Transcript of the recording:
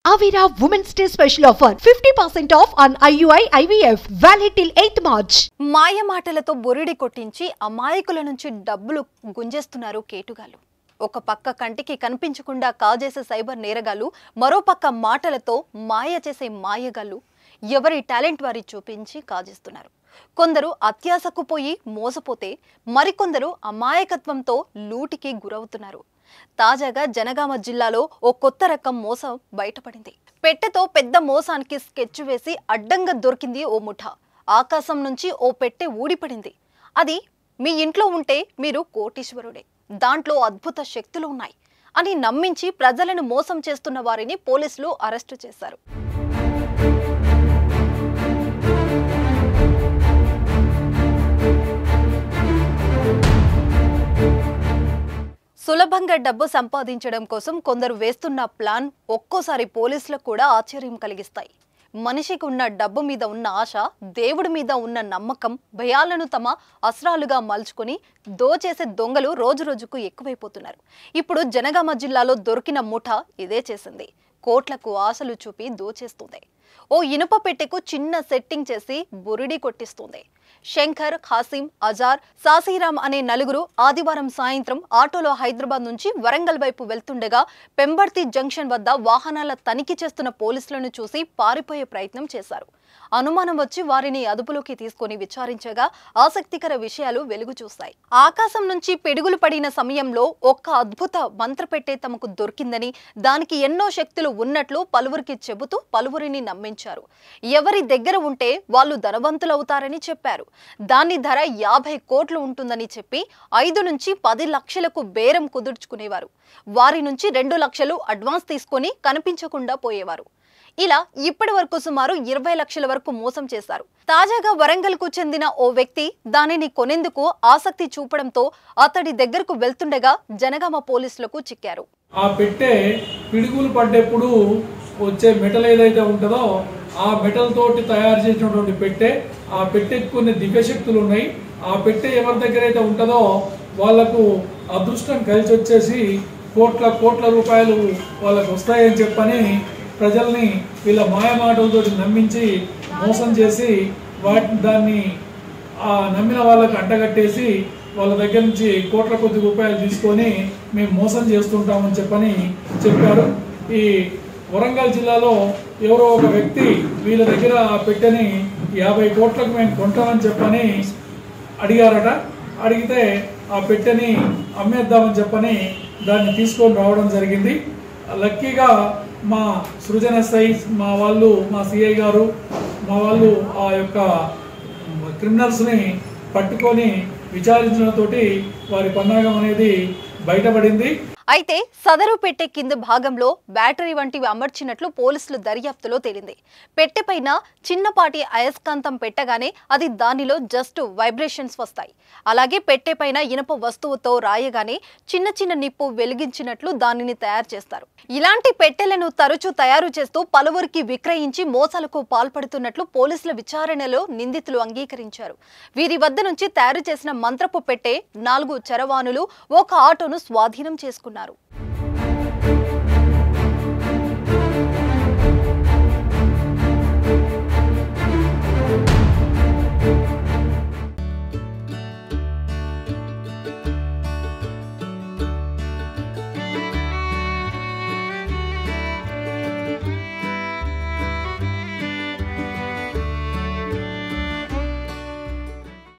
Avira Women's Day special offer 50% off on IUI IVF valid till 8th March. మాయ మాటలతో బొరిడి కొట్టించి అమాయకుల నుంచి డబ్బులు గుంజేస్తున్నారు కేటుగాలు ఒక పక్క కంటికి కనిపించకుండా కాజేసే సైబర్ నేరగాళ్ళు మరో పక్క మాటలతో మాయ చేసే మాయగాళ్ళు ఎవరి టాలెంట్ వారి చూపించి కాజేస్తున్నారు కొందరు అత్యాశకు పోయి మోసపోతే మరికొందరు అమాయకత్వంతో లూటికి గురవుతున్నారు తాజాగా జనగామ జిల్లాలో ఓ కొత్త రకం మోసం బయటపడింది పెట్టెతో పెద్ద మోసానికి స్కెచ్ వేసి అడ్డంగా దొరికింది ఓ ముఠా ఆకాశం నుంచి ఓ పెట్టె ఊడిపడింది అది మీ ఇంట్లో ఉంటే మీరు కోటీశ్వరుడే దాంట్లో అద్భుత శక్తులు ఉన్నాయి అని నమ్మించి ప్రజలను మోసం చేస్తున్న వారిని పోలీసులు అరెస్టు చేశారు సులభంగా డబ్బు సంపాదించడం కోసం కొందరు వేస్తున్న ప్లాన్ ఒక్కోసారి పోలీసులకు కూడా ఆశ్చర్యం కలిగిస్తాయి మనిషికి ఉన్న డబ్బు మీద ఉన్న ఆశ దేవుడి మీద ఉన్న నమ్మకం భయాలను తమ అస్త్రాలుగా మలుచుకొని దోచేసే దొంగలు రోజు రోజుకు ఎక్కువైపోతున్నారు ఇప్పుడు జనగామ జిల్లాలో దొరికిన ముఠ ఇదే చేసింది కోట్లకు ఆశలు చూపి దోచేస్తుంది ఓ ఇనుప పెట్టెకు చిన్న సెట్టింగ్ చేసి బురిడి కొట్టిస్తుంది శంకర్ ఖాసిం అజార్ సాసీరామ్ అనే నలుగురు ఆదివారం సాయంత్రం ఆటోలో హైదరాబాద్ నుంచి వరంగల్ వైపు వెళ్తుండగా పెంబర్తి జంక్షన్ వద్ద వాహనాల తనిఖీ చేస్తున్న పోలీసులను చూసి పారిపోయే ప్రయత్నం చేశారు అనుమానం వచ్చి వారిని అదుపులోకి తీసుకొని విచారించగా ఆసక్తికర విషయాలు వెలుగు చూస్తాయి ఆకాశం నుంచి పిడుగులు పడిన సమయంలో ఒక్క అద్భుత మంత్రపెట్టే తమకు దొరికిందని దానికి ఎన్నో శక్తులు ఉన్నట్లు పలువురికి చెబుతూ పలువురిని నమ్మించారు ఎవరి దగ్గర ఉంటే వాళ్ళు ధనవంతులవుతారని చెప్పారు దాని ధర యాభై కోట్లు ఉంటుందని చెప్పి ఐదు నుంచి పది లక్షలకు బేరం కుదుర్చుకునేవారు వారి నుంచి రెండు లక్షలు అడ్వాన్స్ తీసుకొని కనిపించకుండా పోయేవారు ఇలా ఇప్పటి వరకు సుమారు ఇరవై లక్షల వరకు మోసం చేశారు తాజాగా వరంగల్ కు చెందిన ఓ వ్యక్తి దానిని కొనేందుకు ఆసక్తి చూపడంతో అతడి దగ్గరకు వెళ్తుండగా జనగామ పోలీసులకు చిక్కారు ఆ పెట్టె పిడుగులు పడ్డప్పుడు వచ్చే మెటల్ ఏదైతే ఉంటుందో ఆ మెటల్ తోటి తయారు చేసినటువంటి పెట్టె ఆ పెట్టెకి కొన్ని దివ్యశక్తులు ఉన్నాయి ఆ పెట్టె ఎవరి దగ్గర అయితే ఉంటుందో వాళ్లకు అదృష్టం కలిసి వచ్చేసి కోట్ల కోట్ల రూపాయలు వాళ్ళకు వస్తాయని చెప్పని ప్రజల్ని వీళ్ళ మాయమాటలతో నమ్మించి మోసం చేసి వాటి దాన్ని ఆ నమ్మిన వాళ్ళకి అంటగట్టేసి వాళ్ళ దగ్గర నుంచి కోట్ల కొద్ది రూపాయలు తీసుకొని మేము మోసం చేస్తుంటామని చెప్పని చెప్పారు ఈ వరంగల్ జిల్లాలో ఎవరో ఒక వ్యక్తి వీళ్ళ దగ్గర ఆ పెట్టెని యాభై కోట్లకు మేము కొంటామని చెప్పని అడిగారట అడిగితే ఆ పెట్టెని అమ్మేద్దామని చెప్పని దాన్ని తీసుకొని రావడం జరిగింది లక్కీగా మా సృజన సైజ్ మా వాళ్ళు మా సిఐ గారు మా వాళ్ళు ఆ యొక్క క్రిమినల్స్ని పట్టుకొని విచారించడంతోటి వారి పన్నాగం అనేది బయటపడింది అయితే సదరు పెట్టె కింద భాగంలో బ్యాటరీ వంటివి అమర్చినట్లు పోలీసులు దర్యాప్తులో తేలింది పెట్టెపైన చిన్నపాటి అయస్కాంతం పెట్టగానే అది దానిలో జస్ట్ వైబ్రేషన్స్ వస్తాయి అలాగే పెట్టెపైన ఇనప వస్తువుతో రాయగానే చిన్న చిన్న నిప్పు వెలిగించినట్లు దానిని తయారు చేస్తారు ఇలాంటి పెట్టెలను తరచూ తయారు చేస్తూ పలువురికి విక్రయించి మోసాలకు పాల్పడుతున్నట్లు పోలీసుల విచారణలో నిందితులు అంగీకరించారు వీరి వద్ద నుంచి తయారు చేసిన మంత్రపు పెట్టె నాలుగు చరవాణులు ఒక ఆటోను స్వాధీనం చేసుకున్నారు